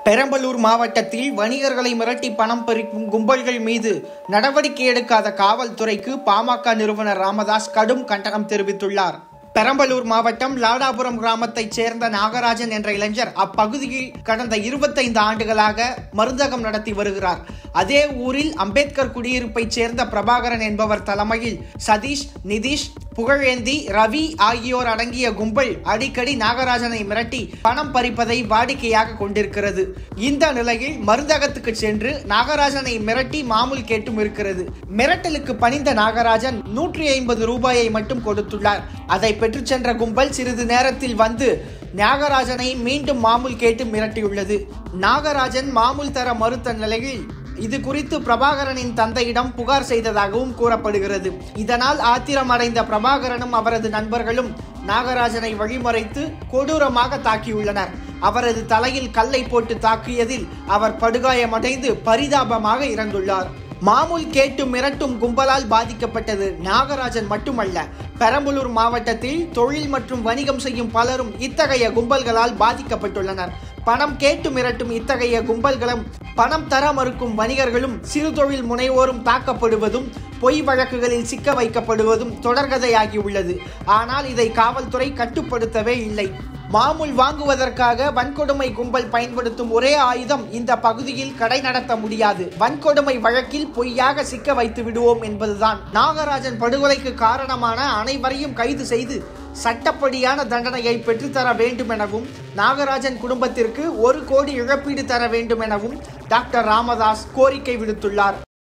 பெரம்பலூர் மாவட்டத்தில் வணிகர்களை மிரட்டி பணம் பறிக்கும் கும்பல்கள் மீது நடவடிக்கை எடுக்காத காவல்துறைக்கு பாமக நிறுவனர் ராமதாஸ் கடும் கண்டனம் தெரிவித்துள்ளார் பெரம்பலூர் மாவட்டம் லாடாபுரம் கிராமத்தைச் சேர்ந்த நாகராஜன் என்ற இளைஞர் அப்பகுதியில் கடந்த இருபத்தைந்து ஆண்டுகளாக மருந்தகம் நடத்தி வருகிறார் அதே ஊரில் அம்பேத்கர் குடியிருப்பைச் சேர்ந்த பிரபாகரன் என்பவர் தலைமையில் சதீஷ் நிதிஷ் புகழேந்தி ரவி ஆகியோர் அடங்கிய கும்பல் அடிக்கடி நாகராஜனை மிரட்டி பணம் பறிப்பதை வாடிக்கையாக கொண்டிருக்கிறது இந்த நிலையில் மருந்தகத்துக்கு சென்று நாகராஜனை மிரட்டி மாமூல் கேட்டும் இருக்கிறது மிரட்டலுக்கு பணிந்த நாகராஜன் நூற்றி ஐம்பது ரூபாயை மட்டும் கொடுத்துள்ளார் அதை பெற்றுச் சென்ற கும்பல் சிறிது நேரத்தில் வந்து நாகராஜனை மீண்டும் மாமூல் கேட்டு மிரட்டியுள்ளது நாகராஜன் மாமூல் தர மறுத்த நிலையில் இது குறித்து பிரபாகரனின் தந்தையிடம் புகார் செய்ததாகவும் கூறப்படுகிறது இதனால் ஆத்திரமடைந்த பிரபாகரனும் அவரது நண்பர்களும் நாகராஜனை வழிமறைத்து கொடூரமாக தாக்கியுள்ளனர் அவரது தலையில் கல்லை போட்டு தாக்கியதில் அவர் படுகாயமடைந்து பரிதாபமாக இறந்துள்ளார் மாமூல் கேட்டு மிரட்டும் கும்பலால் பாதிக்கப்பட்டது நாகராஜன் மட்டுமல்ல பெரம்பலூர் மாவட்டத்தில் தொழில் மற்றும் வணிகம் செய்யும் பலரும் இத்தகைய கும்பல்களால் பாதிக்கப்பட்டுள்ளனர் பணம் கேட்டு மிரட்டும் இத்தகைய கும்பல்களும் பணம் தர மறுக்கும் வணிகர்களும் சிறு தொழில் முனைவோரும் தாக்கப்படுவதும் பொய் வழக்குகளில் சிக்க வைக்கப்படுவதும் தொடர்கதையாகி உள்ளது ஆனால் இதை காவல்துறை கட்டுப்படுத்தவே இல்லை மாமூல் வாங்குவதற்காக வன்கொடுமை கும்பல் பயன்படுத்தும் ஒரே ஆயுதம் இந்த பகுதியில் கடை நடத்த முடியாது வன்கொடுமை வழக்கில் பொய்யாக சிக்க வைத்து விடுவோம் என்பதுதான் நாகராஜன் படுகொலைக்கு காரணமான அனைவரையும் கைது செய்து சட்டப்படியான தண்டனையை பெற்றுத்தர வேண்டும் எனவும் நாகராஜன் குடும்பத்திற்கு ஒரு கோடி இழப்பீடு தர வேண்டும் எனவும் டாக்டர் ராமதாஸ் கோரிக்கை விடுத்துள்ளார்